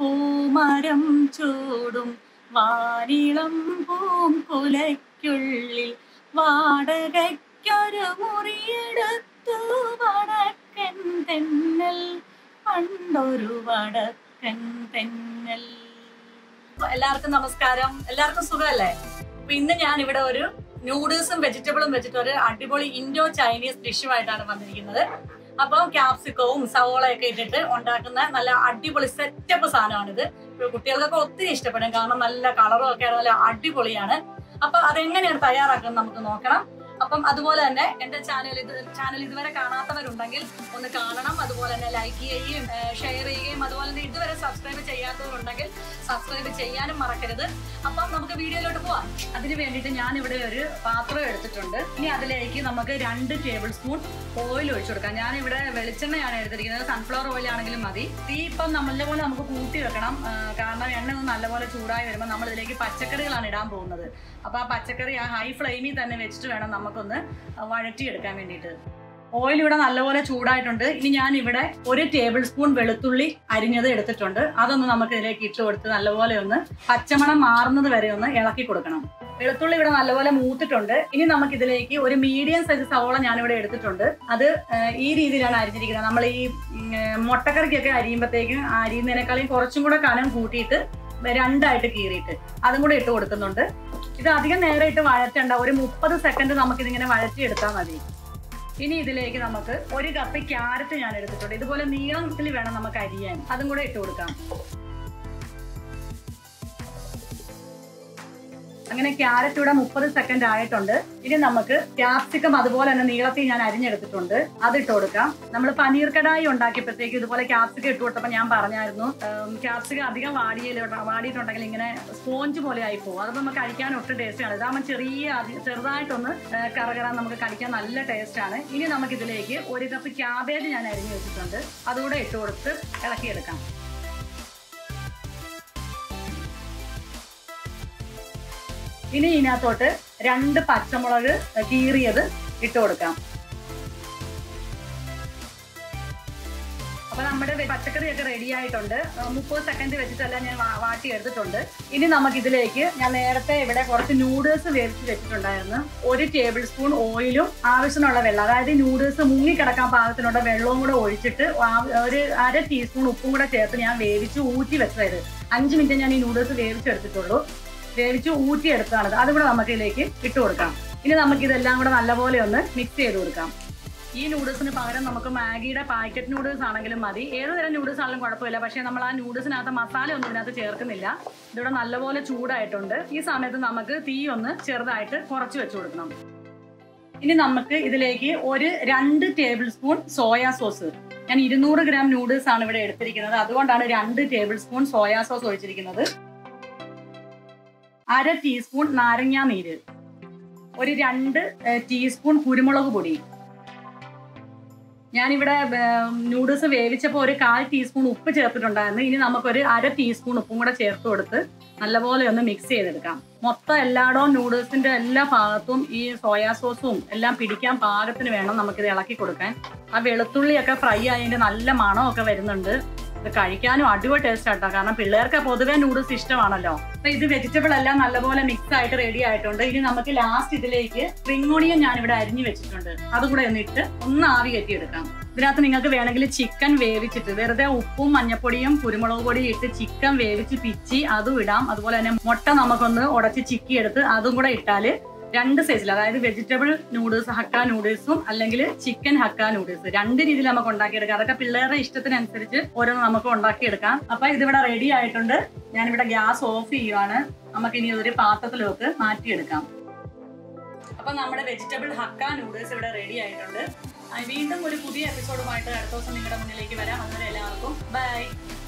പൂമരം ചൂടും വാരിളം പൂങ്കുലയ്ക്കുള്ളിൽ വാടകയ്ക്കൊരു മുറിയെടുത്തു വടക്കൻ തെന്നൽ പണ്ടൊരു വടക്കൻ തെന്നൽ എല്ലാവർക്കും നമസ്കാരം എല്ലാവർക്കും സുഖമല്ലേ അപ്പൊ ഇന്ന് ഞാൻ ഇവിടെ ഒരു നൂഡിൽസും വെജിറ്റബിളും വെച്ചിട്ട് ഒരു അടിപൊളി ഇൻഡോ ചൈനീസ് ഡിഷുമായിട്ടാണ് വന്നിരിക്കുന്നത് അപ്പം ക്യാപ്സിക്കവും സവോളയൊക്കെ ഇട്ടിട്ട് ഉണ്ടാക്കുന്ന നല്ല അടിപൊളി സെറ്റപ്പ് സാധനമാണിത് ഇപ്പൊ കുട്ടികൾക്കൊക്കെ ഒത്തിരി ഇഷ്ടപ്പെടും കാരണം നല്ല കളറും ഒക്കെ ആണ്, നല്ല അടിപൊളിയാണ് അപ്പൊ അതെങ്ങനെയാണ് തയ്യാറാക്കുന്നത് നമുക്ക് നോക്കണം അപ്പം അതുപോലെ തന്നെ എന്റെ ചാനൽ ഇത് ചാനൽ ഇതുവരെ കാണാത്തവരുണ്ടെങ്കിൽ ഒന്ന് കാണണം അതുപോലെ തന്നെ ലൈക്ക് ചെയ്യുകയും ഷെയർ ചെയ്യുകയും അതുപോലെ തന്നെ ഇതുവരെ സബ്സ്ക്രൈബ് ചെയ്യാത്തവരുണ്ടെങ്കിൽ സബ്സ്ക്രൈബ് ചെയ്യാനും മറക്കരുത് അപ്പം നമുക്ക് വീഡിയോയിലോട്ട് പോവാം അതിന് വേണ്ടിയിട്ട് ഞാൻ ഇവിടെ ഒരു പാത്രം എടുത്തിട്ടുണ്ട് ഇനി അതിലേക്ക് നമുക്ക് രണ്ട് ടേബിൾ സ്പൂൺ ഓയിൽ ഒഴിച്ചു കൊടുക്കാം ഞാൻ ഇവിടെ വെളിച്ചെണ്ണയാണ് എടുത്തിരിക്കുന്നത് സൺഫ്ലവർ ഓയിൽ ആണെങ്കിലും മതി തീ ഇപ്പം നമ്മളെ പോലെ നമുക്ക് കൂട്ടി വെക്കണം ആ, കാരണം എണ്ണ ഒന്ന് നല്ലപോലെ ചൂടായി വരുമ്പോൾ നമ്മൾ ഇതിലേക്ക് പച്ചക്കറികളാണ് ഇടാൻ പോകുന്നത് അപ്പൊ ആ പച്ചക്കറി ആ ഹൈ ഫ്ലെയിമിൽ തന്നെ വെച്ചിട്ട് വേണം നമുക്കൊന്ന് വഴറ്റിയെടുക്കാൻ വേണ്ടിയിട്ട് ഓയിൽ ഇവിടെ നല്ലപോലെ ചൂടായിട്ടുണ്ട് ഇനി ഞാൻ ഇവിടെ ഒരു ടേബിൾ സ്പൂൺ വെളുത്തുള്ളി അരിഞ്ഞത് എടുത്തിട്ടുണ്ട് അതൊന്ന് നമുക്ക് ഇതിലേക്ക് ഇട്ട് കൊടുത്ത് നല്ലപോലെ ഒന്ന് പച്ചമണം മാറുന്നത് വരെ ഒന്ന് ഇളക്കി കൊടുക്കണം വെളുത്തുള്ളി ഇവിടെ നല്ലപോലെ മൂത്തിട്ടുണ്ട് ഇനി നമുക്ക് ഇതിലേക്ക് ഒരു മീഡിയം സൈസ് സവോള ഞാനിവിടെ എടുത്തിട്ടുണ്ട് അത് ഏഹ്, ഈ രീതിയിലാണ് അരിഞ്ഞിരിക്കുന്നത് നമ്മൾ ഈ ഉം, ഏഹ്, മുട്ടക്കറിക്കൊക്കെ അരിയുമ്പോഴത്തേക്കും അരിയുന്നതിനേക്കാളും കുറച്ചും കൂടെ കനം കൂട്ടിയിട്ട് രണ്ടായിട്ട് കീറിയിട്ട് അതും കൂടെ ഇട്ട് കൊടുക്കുന്നുണ്ട് ഇത് അധികം നേരം ഇട്ട് വഴറ്റണ്ട ഒരു മുപ്പത് സെക്കൻഡ് നമുക്ക് ഇതിങ്ങനെ വഴറ്റി എടുത്താൽ മതി ഇനി ഇതിലേക്ക് നമുക്ക് ഒരു കപ്പ് ക്യാരറ്റ് ഞാൻ എടുത്തിട്ടുണ്ട് ഇതുപോലെ നീളത്തിൽ വേണം നമുക്ക് അരിയാൻ അതും കൂടെ ഇട്ട് കൊടുക്കാം അങ്ങനെ ക്യാരറ്റ് ഇവിടെ മുപ്പത് സെക്കൻഡ് ആയിട്ടുണ്ട് ഇനി നമുക്ക് ക്യാപ്സിക്കം അതുപോലെ തന്നെ നീളത്തിൽ ഞാൻ അരിഞ്ഞെടുത്തിട്ടുണ്ട് അത് ഇട്ട് കൊടുക്കാം നമ്മൾ പനീർ കടായി ഉണ്ടാക്കിയപ്പോഴത്തേക്ക് ഇതുപോലെ ക്യാപ്സിക്കം ഇട്ട് കൊടുത്തപ്പോൾ ഞാൻ പറഞ്ഞായിരുന്നു ക്യാപ്സിക്കം അധികം വാടിയ വാടിയിട്ടുണ്ടെങ്കിൽ ഇങ്ങനെ സ്പോഞ്ച് പോലെ ആയി പോകും അത് നമുക്ക് കഴിക്കാൻ ഒട്ടും ടേസ്റ്റ് ആണ് ഇതാകുമ്പോൾ ചെറിയ അതി- ചെറുതായിട്ടൊന്ന് ആ, കറകറാൻ നമുക്ക് കഴിക്കാൻ നല്ല ടേസ്റ്റ് ആണ് ഇനി നമുക്ക് ഇതിലേക്ക് ഒരു കപ്പ് ക്യാബേജ് ഞാൻ അരിഞ്ഞു വെച്ചിട്ടുണ്ട് അതുകൂടെ ഇട്ട് കൊടുത്ത് ഇളക്കിയെടുക്കാം ഇനി ഇതിനകത്തോട്ട് രണ്ട് പച്ചമുളക് കീറിയത് ഇട്ട് കൊടുക്കാം അപ്പൊ നമ്മുടെ വെ- പച്ചക്കറിയൊക്കെ റെഡി ആയിട്ടുണ്ട് മുപ്പത് സെക്കൻഡ് വെച്ചിട്ടല്ല ഞാൻ വാ- വാട്ടി എടുത്തിട്ടുണ്ട് ഇനി നമുക്ക് ഇതിലേക്ക് ഞാൻ നേരത്തെ ഇവിടെ കുറച്ച് നൂഡിൽസ് വേവിച്ച് വെച്ചിട്ടുണ്ടായിരുന്നു ഒരു ടേബിൾ സ്പൂൺ ഓയിലും ആവശ്യത്തിനുള്ള വെള്ളം അതായത് നൂഡിൽസ് മുങ്ങിക്കിടക്കാൻ പാകത്തിനുള്ള വെള്ളവും കൂടെ ഒഴിച്ചിട്ട് ആ- ഒരു അര ടീസ്പൂൺ ഉപ്പും കൂടെ ചേർത്ത് ഞാൻ വേവിച്ച് ഊറ്റി വെച്ചത് അഞ്ച് മിനിറ്റ് ഞാൻ ഈ നൂഡിൽസ് വേവിച്ചെടുത്തിട്ടുള്ളൂ വേവിച്ച് ഊറ്റി എടുത്തതാണത് അതും കൂടെ നമുക്ക് ഇതിലേക്ക് ഇട്ട് കൊടുക്കാം ഇനി നമുക്ക് ഇതെല്ലാം കൂടെ നല്ലപോലെ ഒന്ന് മിക്സ് ചെയ്ത് കൊടുക്കാം ഈ നൂഡിൽസിന് പകരം നമുക്ക് മാഗിയുടെ പാക്കറ്റ് നൂഡിൽസ് ആണെങ്കിലും മതി ഏത് തരം നൂഡിൽസ് ആണെങ്കിലും കുഴപ്പമില്ല പക്ഷേ നമ്മൾ ആ നൂഡിൽസിനകത്ത് മസാല ഒന്നും ഇതിനകത്ത് ചേർക്കുന്നില്ല ഇതിവിടെ നല്ലപോലെ ചൂടായിട്ടുണ്ട് ഈ സമയത്ത് നമുക്ക് തീ ഒന്ന് ചെറുതായിട്ട് കുറച്ച് വെച്ച് കൊടുക്കണം ഇനി നമുക്ക് ഇതിലേക്ക് ഒരു രണ്ട് ടേബിൾ സ്പൂൺ സോയാ സോസ് ഞാൻ ഇരുന്നൂറ് ഗ്രാം നൂഡിൽസ് ആണ് ഇവിടെ എടുത്തിരിക്കുന്നത് അതുകൊണ്ടാണ് രണ്ട് ടേബിൾ സ്പൂൺ സോയാ സോസ് ഒഴിച്ചിരിക്കുന്നത് അര ടീസ്പൂൺ നാരങ്ങാ നീര് ഒരു രണ്ട് ഏഹ്, ടീസ്പൂൺ കുരുമുളക് പൊടി ഞാനിവിടെ നൂഡിൽസ് വേവിച്ചപ്പോൾ ഒരു കാൽ ടീസ്പൂൺ ഉപ്പ് ചേർത്തിട്ടുണ്ടായിരുന്നു ഇനി നമുക്കൊരു അര ടീസ്പൂൺ ഉപ്പും കൂടെ ചേർത്ത് കൊടുത്ത് നല്ലപോലെ ഒന്ന് മിക്സ് ചെയ്തെടുക്കാം മൊത്തം എല്ലായിടവും നൂഡിൽസിന്റെ എല്ലാ ഭാഗത്തും ഈ സോയാ സോസും എല്ലാം പിടിക്കാൻ പാകത്തിന് വേണം നമുക്കിത് ഇളക്കി കൊടുക്കാൻ ആ വെളുത്തുള്ളിയൊക്കെ ഫ്രൈ ആയതിന്റെ നല്ല മണമൊക്കെ വരുന്നുണ്ട് ഇത് കഴിക്കാനും അടിപൊളി ടേസ്റ്റ് ആട്ടോ കാരണം പിള്ളേർക്ക് പൊതുവേ നൂഡിൽസ് ഇഷ്ടമാണല്ലോ അപ്പൊ ഇത് വെജിറ്റബിൾ എല്ലാം നല്ലപോലെ മിക്സ് ആയിട്ട് റെഡി ആയിട്ടുണ്ട് ഇനി നമുക്ക് ലാസ്റ്റ് ഇതിലേക്ക് സ്പ്രിംഗ് ഓണിയൻ ഞാൻ ഇവിടെ അരിഞ്ഞു വെച്ചിട്ടുണ്ട് അതും കൂടെ ഒന്ന് ഇട്ട് ഒന്ന് ആവി കയറ്റി എടുക്കാം ഇതിനകത്ത് നിങ്ങൾക്ക് വേണമെങ്കിൽ ചിക്കൻ വേവിച്ചിട്ട് വെറുതെ ഉപ്പും മഞ്ഞപ്പൊടിയും കുരുമുളക് പൊടിയും ഇട്ട് ചിക്കൻ വേവിച്ച് പിച്ചി അതും ഇടാം അതുപോലെ തന്നെ മുട്ട നമുക്കൊന്ന് ഉടച്ച് ചിക്കി എടുത്ത് അതും കൂടെ ഇട്ടാല് രണ്ട് സൈസിൽ അതായത് വെജിറ്റബിൾ നൂഡിൽസ് ഹക്ക നൂഡിൽസും അല്ലെങ്കിൽ ചിക്കൻ ഹക്ക നൂഡിൽസ് രണ്ട് രീതിയിൽ നമുക്ക് ഉണ്ടാക്കിയെടുക്കാം അതൊക്കെ പിള്ളേരുടെ ഇഷ്ടത്തിനനുസരിച്ച് ഓരോന്ന് നമുക്ക് ഉണ്ടാക്കിയെടുക്കാം അപ്പൊ ഇതിവിടെ റെഡി ആയിട്ടുണ്ട് ഞാനിവിടെ ഗ്യാസ് ഓഫ് ചെയ്യുവാണ് നമുക്ക് ഇനി ഒരു പാത്രത്തിലേക്ക് മാറ്റിയെടുക്കാം അപ്പൊ നമ്മുടെ വെജിറ്റബിൾ ഹക്ക നൂഡിൽസ് ഇവിടെ റെഡി ആയിട്ടുണ്ട് ആ, വീണ്ടും ഒരു പുതിയ എപ്പിസോഡുമായിട്ട് അടുത്ത ദിവസം നിങ്ങളുടെ മുന്നിലേക്ക് വരാം അതുവരെ എല്ലാവർക്കും ബൈ